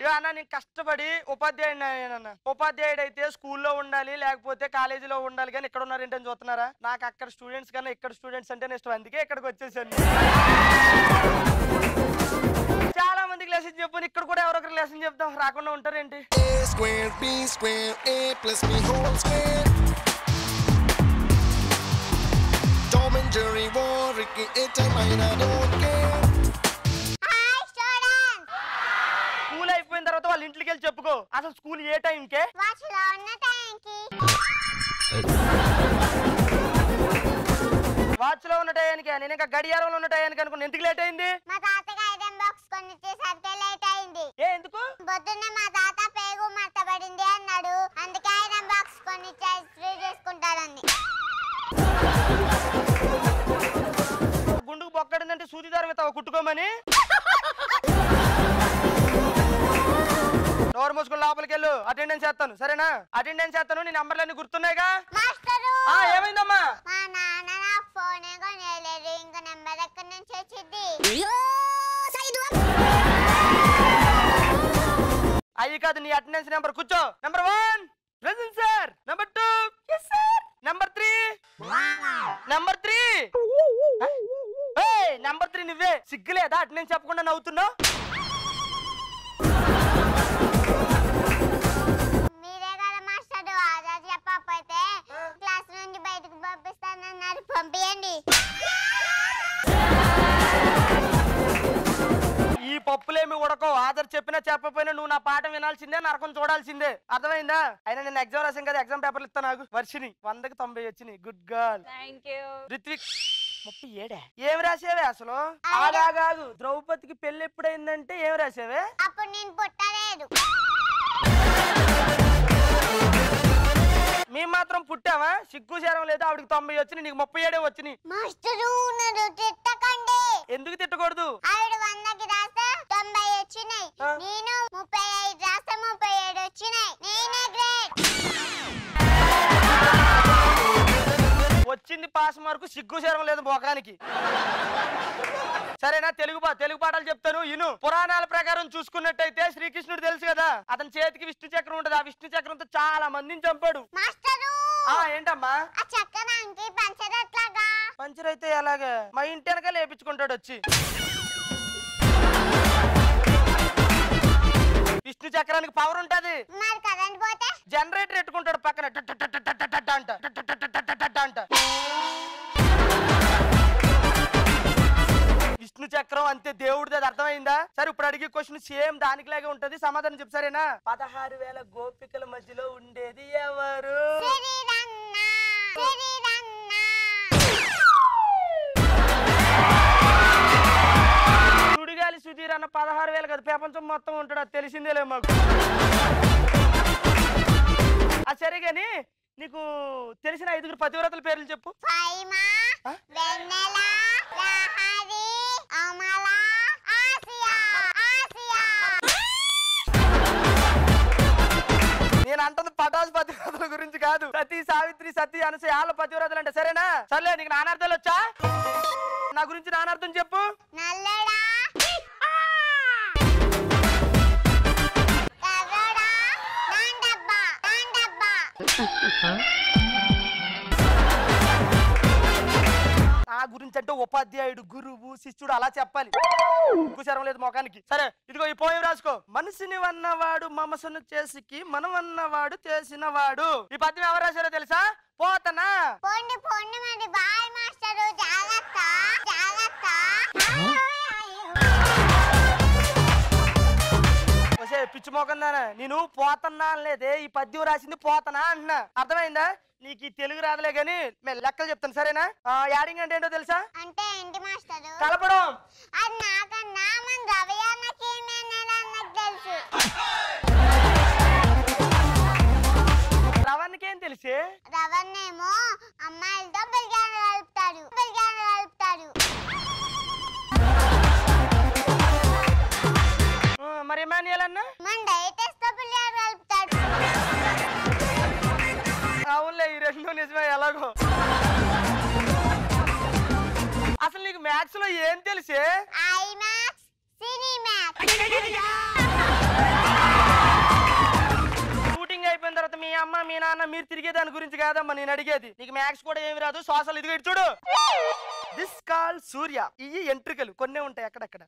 ఇక అన్న నేను కష్టపడి ఉపాధ్యాయుడు అయ్యానన్న ఉపాధ్యాయుడు అయితే స్కూల్లో ఉండాలి లేకపోతే కాలేజీలో ఉండాలి కానీ ఇక్కడ ఉన్నారేంటని చూస్తున్నారా నాకు అక్కడ స్టూడెంట్స్ కన్నా ఇక్కడ స్టూడెంట్స్ అంటే ఇష్టం అందుకే ఇక్కడికి వచ్చేసాను చాలా మందికి లెసన్ చెప్పు ఇక్కడ కూడా ఎవరొకరు లెసన్ చెప్తాం రాకుండా ఉంటారేంటి A square, B square, A plus B whole square. Tom and Jerry war, Ricky, it and mine, I don't care. Hi students school అయిపోయిన తర్వాత వాళ్ళ ఇంటికి వెళ్ళి చెప్పుకో అసలు స్కూల్ ఏ టైంకే వాచ్ లో ఉన్న టైంకి వాచ్ లో ఉన్న టయానికి నేను ఇంకా గడియారంలో ఉన్న టయానికి అనుకున్నా ఎందుకు లేట్ అయింది మా తాతకి ఐరన్ బాక్స్ కొనిచ్చేసరికి లేట్ అయింది ఏ ఎందుకు పొద్దున్నే మా తాత పేగు మర్తబడింది అన్నాడు అందుకే ఐరన్ బాక్స్ కొనిచ్చి ఫ్రీ చేసుకుంటాడని గుండుకు బొక్కడిందంటే సూది దారం ఇస్తావా కుట్టుకోమని డోర్ మూసుకుని లోపలికి వెళ్ళు అటెండెన్స్ చేస్తాను సరేనా అటెండెన్స్ చేస్తాను నీ నంబర్లన్నీ గుర్తున్నాయిగా మాస్టరు ఆ ఏమైందమ్మా మా నాన్న నా ఫోన్ కొనేయలేదు ఇంకా నెంబర్ ఎక్కడి నుంచి వచ్చింది అయ్యి కాదు నీ అటెండెన్స్ నెంబర్ కూర్చో number one present sir number two yes sir number three number three number three నువ్వే సిగ్గులేదా అటెండెన్స్ చెప్పకుండా నవ్వుతున్నావు మీరే కదా మాస్టరు ఆజాద్ చెప్పకపోతే క్లాస్ నుండి బయటకు పంపిస్తానన్నారు పంపియండి ఈ పప్పులేమి ఉడకో ఆధార్ చెప్పినా చెప్పకపోయినా నువ్వు నా పాఠం వినాల్సిందే నరకం చూడాల్సిందే అర్థమైందా అయినా నేను ఎగ్జామ్ రాసాం కదా ఎగ్జామ్ పేపర్లు ఇస్తా నాకు వర్షిని వందకి తొంభై వచ్చినాయి good girl thank you Rithvik ముప్పై ఏడే ఏం రాసేవే అసలు ఆగాగాగు ద్రౌపదికి పెళ్లి ఎప్పుడైందంటే ఏం రాసేవే అప్పుడు నేను పుట్టలేదు మేము మాత్రం పుట్టావా సిగ్గు శరం లేదు ఆవిడకి తొంభై వచ్చినాయి నీకు ముప్పై ఏడే వచ్చినాయి మాస్టరు నన్ను తిట్టకండి ఎందుకు తిట్టకూడదు ఆవిడ వందకి రాస్తే తొంభై వచ్చినాయి ఆ. నేను ముప్పై ఐదు రాస్తే ముప్పై ఏడు వచ్చినాయి నేనే గ్రేట్ వచ్చింది పాస్ మార్కు సిగ్గు శరం లేదు మొఖానికి సరేనా తెలుగు పా తెలుగు పాఠాలు చెప్తాను ఇను పురాణాల ప్రకారం చూసుకున్నట్టయితే శ్రీకృష్ణుడు తెలుసు కదా అతని చేతికి విష్ణు చక్రం ఉంటది ఆ విష్ణు చక్రంతో చాలా మందిని చంపాడు మాస్టరు ఆ ఏంటమ్మా ఆ చక్రానికి పంచర్ ఎట్లాగా పంచర్ అయితే ఎలాగే మా ఇంటి వెనక లేపించుకుంటాడు వచ్చి విష్ణు చక్రానికి పవర్ ఉంటది మరి కరెంట్ పోతే జనరేటర్ ఎట్టుకుంటాడు పక్కన ట ట ట ట ట ట ట అంట ట ట ట ట ట ట ట అంట విష్ణు చక్రం అంతే దేవుడిది అది అర్థమైందా సరే ఇప్పుడు అడిగే క్వశ్చన్ సేమ్ దానికిలాగే ఉంటది సమాధానం చెప్పు సరేనా పదహారు వేల గోపికల మధ్యలో ఉండేది ఎవరు సిరిరన్న సిరిరన్న సుడిగాలి సుధీర్ అన్న పదహారు వేలు కదా ప్రపంచం మొత్తం ఉంటాడు అది తెలిసిందేలే మాకు ఆ సరే గాని నీకు తెలిసిన ఐదుగురు పతివ్రతల పేర్లు చెప్పు ఫైమా ఆ? వెన్నెల లహరి అమల ఆసియా ఆసియా నేను అంటుంది పటాస్ పతివ్రతల గురించి కాదు సతీ సావిత్రి సతీ అనసూయ వాళ్ళ పతివ్రతలు అంటే సరేనా సర్లే నీకు నానార్థాలు వచ్చా నా గురించి నానార్థం చెప్పు నల్లడా కర్రడా నాండబ్బా నాండబ్బా నా గురించి అంటే ఉపాధ్యాయుడు గురువు శిష్యుడు అలా చెప్పాలి కుశరం లేదు మొఖానికి సరే ఇదిగో ఈ పోయం రాసుకో మనిషిని వన్నవాడు మమసును చేసికి మనం అన్నవాడు చేసినవాడు ఈ పద్యం ఎవరు రాశారో తెలుసా పోతనా పొండి పొండి మరి బాయ్ మాస్టరు జాగ్రత్త జాగ్రత్త వసే పిచ్చి మొకందానా నేను పోతన్నా అనలేదే ఈ పద్యం రాసింది పోతనా అంటున్నా అర్థమైందా నీకు ఈ తెలుగు రాదులే గాని మేము లెక్కలు చెప్తాను సరేనా ఆ, యాడింగ్ అంటే ఏంటో తెలుసా అంటే ఏంటి మాస్టరు కలపడం అది నాకన్నా మన రవి అన్నకి ఏమైనా అన్నకు తెలుసు రవానికి ఏం తెలిసే రవణేమో అమ్మాయిలతో బిల్గాను కలుపుతాడు బిల్గాను కలుపుతాడు ఆ, మరి ఇమానియల్ అన్నా మన డైటెస్ట్ తో బిల్గాను కలుపుతాడు అవునులే ఈ రెండు నిజమే ఎలాగో అసలు నీకు మ్యాథ్స్ లో ఏం తెలిసే ఐమాక్స్ సినీ మ్యాక్స్ అమ్మ మీ నాన్న మీరు తిరిగే దాని గురించి కాదమ్మా నేను అడిగేది నీకు మ్యాథ్స్ కూడా ఏమి రాదు సోషల్ ఇదిగో ఇటు చూడు దిస్ కాల్ సూర్య ఇవి ఎంట్రికలు కొన్నే ఉంటాయి అక్కడక్కడ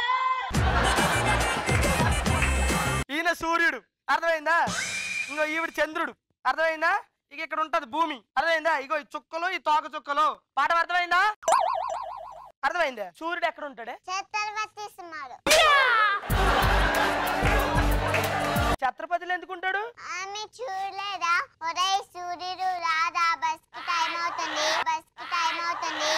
ఈయన సూర్యుడు అర్థమైందా ఇంకో ఈవిడ చంద్రుడు అర్థమైందా ఇక ఇక్కడ ఉంటది భూమి అర్థమైందా ఇగో ఈ చుక్కలు ఈ తోక చుక్కలు పాఠం అర్థమైందా అర్థమైందా సూర్యుడు ఎక్కడ ఉంటాడే ఛత్రపతి సుమారు ఛత్రపతిలో ఎందుకుంటాడు ఆమె చూడలేదా ఒరే సూర్యుడు రాదా బస్ కి టైం అవుతుంది బస్ కి టైం అవుతుంది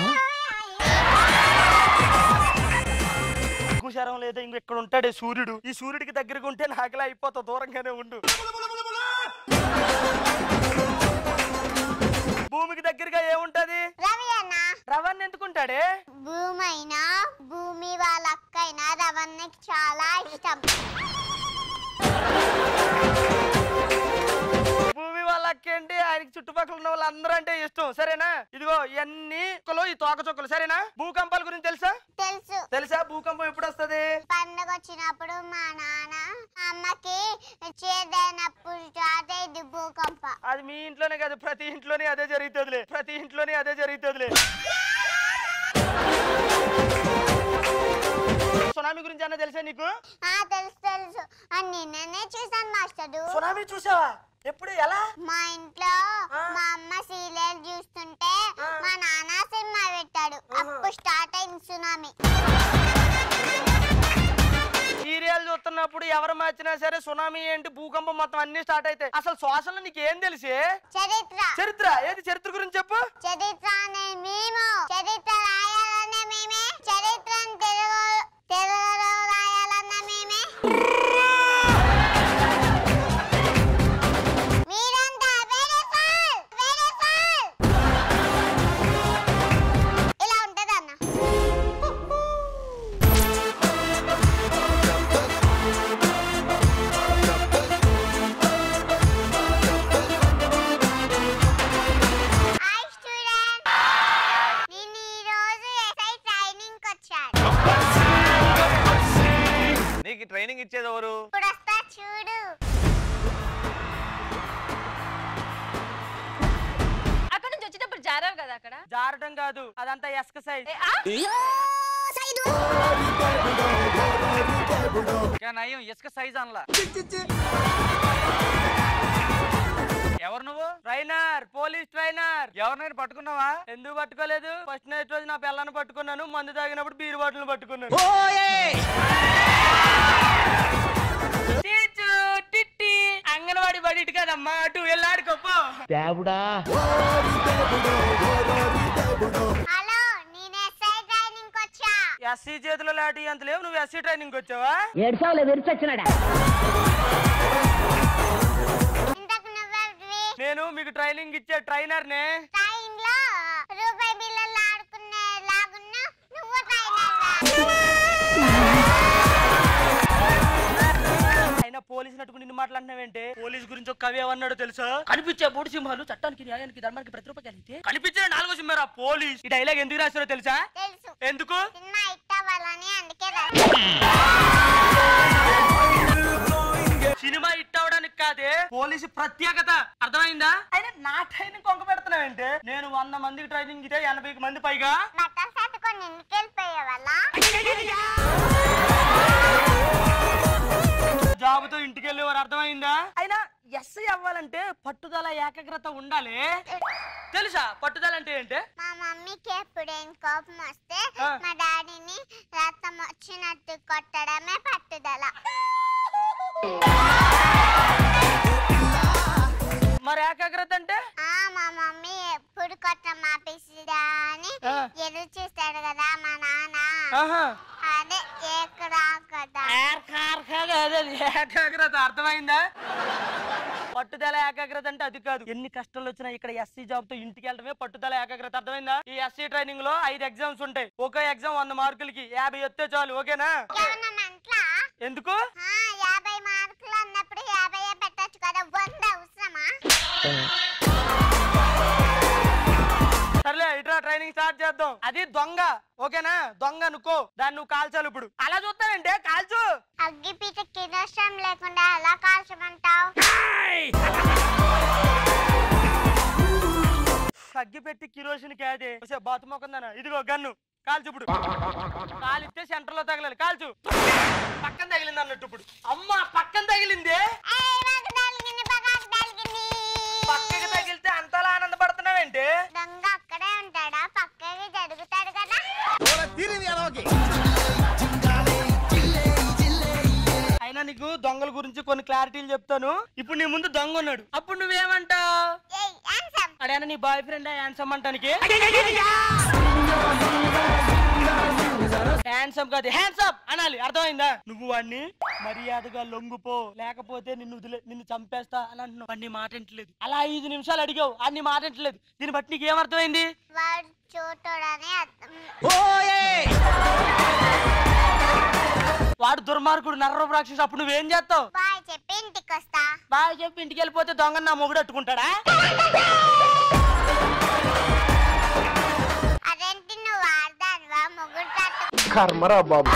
కుశారం లేదా ఇంక ఇక్కడ ఉంటాడే సూర్యుడు ఈ సూర్యుడికి దగ్గరగా ఉంటే నాకులా అయిపోతా దూరంగానే ఉండు భూమికి దగ్గరగా ఏముంటది రవి అన్న రవాన్ని ఎందుకుంటాడే భూమి అయినా భూమి వాళ్ళ అక్క అయినా రవణకి చాలా ఇష్టం భూమి వాళ్ళకేంటి ఆయనకి చుట్టుపక్కల ఉన్న వాళ్ళందరూ అంటే ఇష్టం సరేనా ఇదిగో ఇవన్నీ చుక్కలు ఈ తోక చుక్కలు సరేనా భూకంపాల గురించి తెలుసా తెలుసు తెలుసా భూకంపం ఎప్పుడు వస్తది పండగ వచ్చినప్పుడు మా నాన్న అమ్మకి చేదైనప్పుడు స్టార్ట్ అయింది భూకంప అది మీ ఇంట్లోనే కాదు ప్రతి ఇంట్లోనే అదే జరుగుతుందిలే ప్రతి ఇంట్లోనే అదే జరుగుతుందిలే సునామీ గురించి అన్న తెలుసా నీకు ఆ తెలుసు తెలుసు అని నిన్ననే చూసాను మాస్టరు సునామీ చూసావా ఎప్పుడు ఎలా మా ఇంట్లో ఆ. మా అమ్మ సీరియల్ చూస్తుంటే ఆ. మా నాన్న సినిమా పెట్టాడు అప్పుడు స్టార్ట్ అయింది సునామీ సీరియల్ చూస్తున్నప్పుడు ఎవరు మార్చినా సరే సునామీ ఏంటి భూకంపం మొత్తం అన్ని స్టార్ట్ అవుతాయి అసలు శ్వాసంలో నీకు ఏం తెలిసి చరిత్ర చరిత్ర ఏది చరిత్ర గురించి చెప్పు చరిత్ర అనే మేము చరిత్ర రాయాలన్న మేమే చరిత్రను తెలుగు తెలుగులో రాయాలన్న మేమే మీరంతా very full, very full. ఇలా ఉంటదన్న హాయ్ స్టూడెంట్ నేను ఈ రోజు ఎస్ఐ ట్రైనింగ్ వచ్చాను నీకు ట్రైనింగ్ ఇచ్చేది ఎవరు ఇప్పుడు వస్తా చూడు అక్కడ నుంచి వచ్చేటప్పుడు జారావు కదా అక్కడ జారటం కాదు అదంతా ఎక్సర్సైజ్ ఏ, ఆ? ఇంకా నయం ఇసుక సైజ్ అనలా ఎవరు నువ్వు ట్రైనర్ పోలీస్ ట్రైనర్ ఎవరినైనా పట్టుకున్నావా ఎందుకు పట్టుకోలేదు ఫస్ట్ నైట్ రోజు నా పిల్లని పట్టుకున్నాను మందు తాగినప్పుడు బీరు బాటిల్ పట్టుకున్నాను చీచు, టిట్టి, అంగన్వాడి బడి ఇటు కదమ్మా అటు వెళ్ళాడుకోపో హలో నేను ఎస్ఐ ట్రైనింగ్ వచ్చా ఎస్సీ చేతిలో లాటి అంత లేవు నువ్వు ఎస్సీ ట్రైనింగ్ వచ్చావా ఏడ్సావులే విరిచొచ్చినాడా ఇంతకు నువ్వెవరివి నేను మీకు ట్రైనింగ్ ఇచ్చే ట్రైనర్ నే ట్రైన్ లో రూపాయి బిళ్ళలు ఆడుకునే లాగున్నా నువ్వు ట్రైనర్ అయినా పోలీసు నట్టుకు నిన్ను మాట్లాడినావేంటే పోలీస్ గురించి ఒక కవి ఏమన్నాడో తెలుసా కనిపించే మూడు సింహాలు చట్టానికి న్యాయానికి ధర్మానికి ప్రతిరూప కలిగితే కనిపించిన నాలుగో సింహారా పోలీస్ ఈ డైలాగ్ ఎందుకు రాశారో తెలుసా తెలుసు ఎందుకు సినిమా హిట్ అవ్వాలని అందుకే రాశాను. సినిమా హిట్ అవడానికి కాదే పోలీసు ప్రత్యేకత అర్థమైందా అయినా నా ట్రైనింగ్ కొంక పెడుతున్నావంటే నేను వంద మందికి ట్రైనింగ్ ఇస్తే ఎనభై మంది పైగా బట్టలు సర్దుకొని ఎందుకు వెళ్ళిపోయే వల్ల జాబుతో ఇంటికి వెళ్ళేవారు అర్థమైందా అయినా ఎస్ఐ అవ్వాలంటే పట్టుదల ఏకాగ్రత ఉండాలి తెలుసా పట్టుదల అంటే ఏంటి మా మమ్మీకి ఎప్పుడేం కోపం వస్తే ఆ. మా డాడీని రక్తం వచ్చినట్టు కొట్టడమే పట్టుదల మరి ఏకాగ్రత అంటే ఆ మా మమ్మీ ఎప్పుడు కొట్టం ఆపేసిదా అని ఆ. ఎదురు చూస్తాడు కదా మా నాన్న ఆహా అదే ఎక్కడా కదా అదే ఏకాగ్రత అర్థమైందా పట్టుదల ఏకాగ్రత అంటే అది కాదు ఎన్ని కష్టాలు వచ్చినా ఇక్కడ ఎస్సీ జాబ్ తో ఇంటికి వెళ్ళడమే పట్టుదల ఏకాగ్రత అర్థమైందా ఈ ఎస్సీ ట్రైనింగ్ లో ఐదు ఎగ్జామ్స్ ఉంటాయి ఒక్కో ఎగ్జామ్ వంద మార్కులకి యాభై వస్తే చాలు ఓకేనా ఏమన్నా మంట్లా ఎందుకు ఆ, యాభై మార్కులు అన్నప్పుడు యాభై పెట్టచ్చు కదా వంద అవసరమా సర్లే ఇట్రా ట్రైనింగ్ స్టార్ట్ చేద్దాం అది దొంగ ఓకేనా దొంగ అనుకో దాన్ని నువ్వు కాల్చాలి ఇప్పుడు అలా చూస్తానంటే కాల్చు అగ్గిపీట కిరోషం లేకుండా ఎలా కాల్చమంటావు అగ్గి పెట్టి కిరోసిన్ కాదే వచ్చే బాతు మొక్కందన ఇదిగో గన్ను కాల్చు ఇప్పుడు కాలిస్తే సెంటర్ లో తగలాలి కాల్చు పక్కన తగిలింది అన్నట్టు ఇప్పుడు అమ్మ పక్కన తగిలిందే ఏయ్, మాకు తగిలింది, పక్కకు తగిలింది. పక్కకి తగిలితే అంతలా ఆనందపడుతున్నావేంటి దొంగ అక్కడే ఉంటాడా పక్కకి జరుగుతాడు కదా అయినా నీకు దొంగల గురించి కొన్ని క్లారిటీలు చెప్తాను ఇప్పుడు నీ ముందు దొంగ ఉన్నాడు అప్పుడు నువ్వేమంటావు ఏయ్ హ్యాండ్సమ్ అడేనా నీ బాయ్ ఫ్రెండ్ హ్యాండ్సమ్ అంటానికి హ్యాండ్సమ్ కాదు హ్యాండ్సమ్ అనాలి అర్థమైందా నువ్వు వాడిని మర్యాదగా లొంగుపో లేకపోతే నిన్ను వదిలే నిన్ను చంపేస్తా అని అంటున్నావు వాడిని మాట వింటలేదు అలా ఐదు నిమిషాలు అడిగావు అన్ని మాట వింటలేదు దీన్ని బట్టి నీకు ఏమర్థమైంది వాడు చోటోడని అర్థం వాడు దుర్మార్గుడు నర్రపు రాక్షసు అప్పుడు నువ్వేం చేస్తావు బాయ్ చెప్పి ఇంటికి వస్తా బాగా చెప్పి ఇంటికి వెళ్ళిపోతే దొంగ నా మొగుడు అట్టుకుంటాడా అదేంటి నువ్వు వాడదానివా ముగ్గురు తట్టు కర్మరా బాబు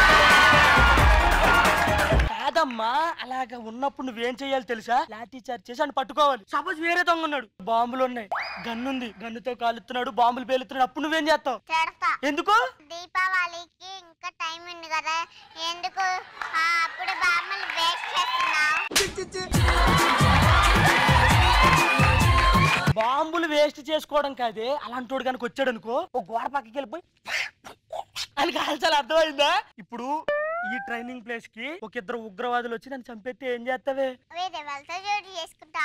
కాదమ్మా అలాగా ఉన్నప్పుడు నువ్వేం చేయాలి తెలుసా లాఠీ చార్జ్ చేసి అని పట్టుకోవాలి సపోజ్ వేరే దొంగ ఉన్నాడు బాంబులు ఉన్నాయి గన్ను ఉంది గన్నుతో కాలుతున్నాడు బాంబులు పేలుతున్నాడు అప్పుడు నువ్వేం చేస్తావు చెడతా ఎందుకు దీపావళికి ఇంకా టైం ఉంది కదా ఎందుకు ఆ, అప్పుడు బామ్మలు వేస్ట్ చేస్తున్నావు బాంబులు వేస్ట్ చేసుకోవడం కాదే అలాంటి కనుక వచ్చాడు అనుకో ఒక గోడ పక్కకి వెళ్ళిపోయి అని కాల్చాలి అర్థమైందా ఇప్పుడు ఈ ట్రైనింగ్ ప్లేస్ కి ఒక ఇద్దరు ఉగ్రవాదులు వచ్చి నన్ను చంపేస్తే ఏం చేస్తావే వేరే వాళ్ళతో జోడి చేసుకుంటా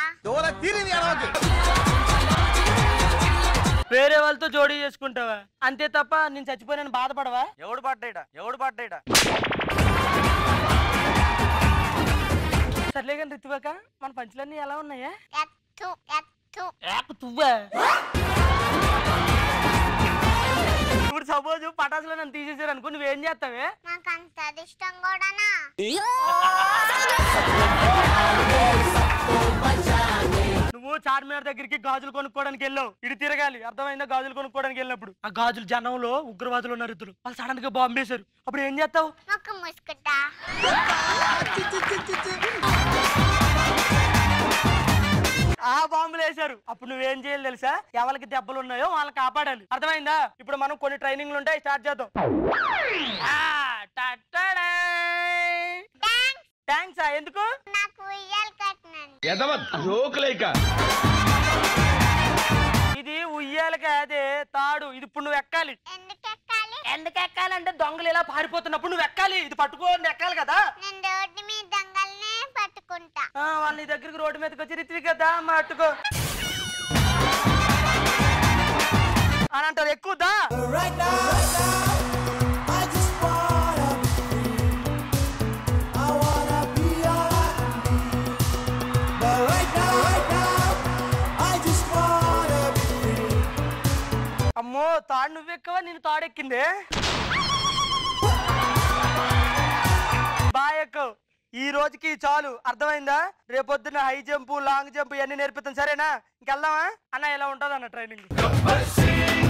వేరే వాళ్ళతో జోడీ చేసుకుంటావా అంతే తప్ప నేను చచ్చిపోయినని బాధపడవా ఎవడు పడ్డాయిట ఎవడు పడ్డాయిట సర్లే కానీ రితువాక మన పంచులన్నీ ఎలా ఉన్నాయా ఎత్తు ఎత్తు ఏక తువ్వా ఇప్పుడు సపోజ్ పటాసులో నన్ను తీసేసారు అనుకో నువ్వేం చేస్తావే నాకు అంత ఇష్టం కూడానా నువ్వు చార్మినార్ దగ్గరికి గాజులు కొనుక్కోవడానికి వెళ్ళావు ఇటు తిరగాలి అర్థమైందా గాజులు కొనుక్కోవడానికి వెళ్ళినప్పుడు ఆ గాజులు జనంలో ఉగ్రవాదులు ఉన్నారు ఇద్దరు వాళ్ళు సడన్ గా బాంబు వేశారు అప్పుడు ఏం చేస్తావు మొక్క మూసుకుంటా ఆ బాంబులు వేశారు అప్పుడు నువ్వేం చేయాలి తెలుసా ఎవరికి దెబ్బలు ఉన్నాయో వాళ్ళని కాపాడాలి అర్థమైందా ఇప్పుడు మనం కొన్ని ట్రైనింగ్లు ఉంటాయి స్టార్ట్ చేద్దాం ఆ, టట్టడా. థ్యాంక్స్ థ్యాంక్స్ ఎందుకు నాకు ఉయ్యాలు కట్టినండి జోకులేక ఇది ఉయ్యాల కాదే తాడు ఇది ఇప్పుడు నువ్వు ఎక్కాలి ఎందుకు ఎక్కాలి ఎందుకు ఎక్కాలంటే దొంగలు ఇలా పారిపోతున్నప్పుడు నువ్వు ఎక్కాలి ఇది పట్టుకోని ఎక్కాలి కదా నేను రోడ్డు మీద దొంగల్నే పట్టుకుంటా ఆ, వాళ్ళ నీ దగ్గరికి రోడ్డు మీదకి వచ్చి రిత్వి కదా మట్టుకో అని అంటారు ఎక్కువదా Right now, right now, I just wanna be free. I wanna be all I can be. But right now, right now, I just wanna be free. అమ్మో తాడు నువ్వు ఎక్కవా నేను తాడెక్కిందే బాయ్ ఎక్కువ ఈ రోజుకి చాలు అర్థమైందా రేపొద్దున హై జంప్ లాంగ్ జంప్ ఇవన్నీ నేర్పిస్తాను సరేనా ఇంకెళ్దామా అన్న ఇలా ఉంటుంది అన్న ట్రైనింగ్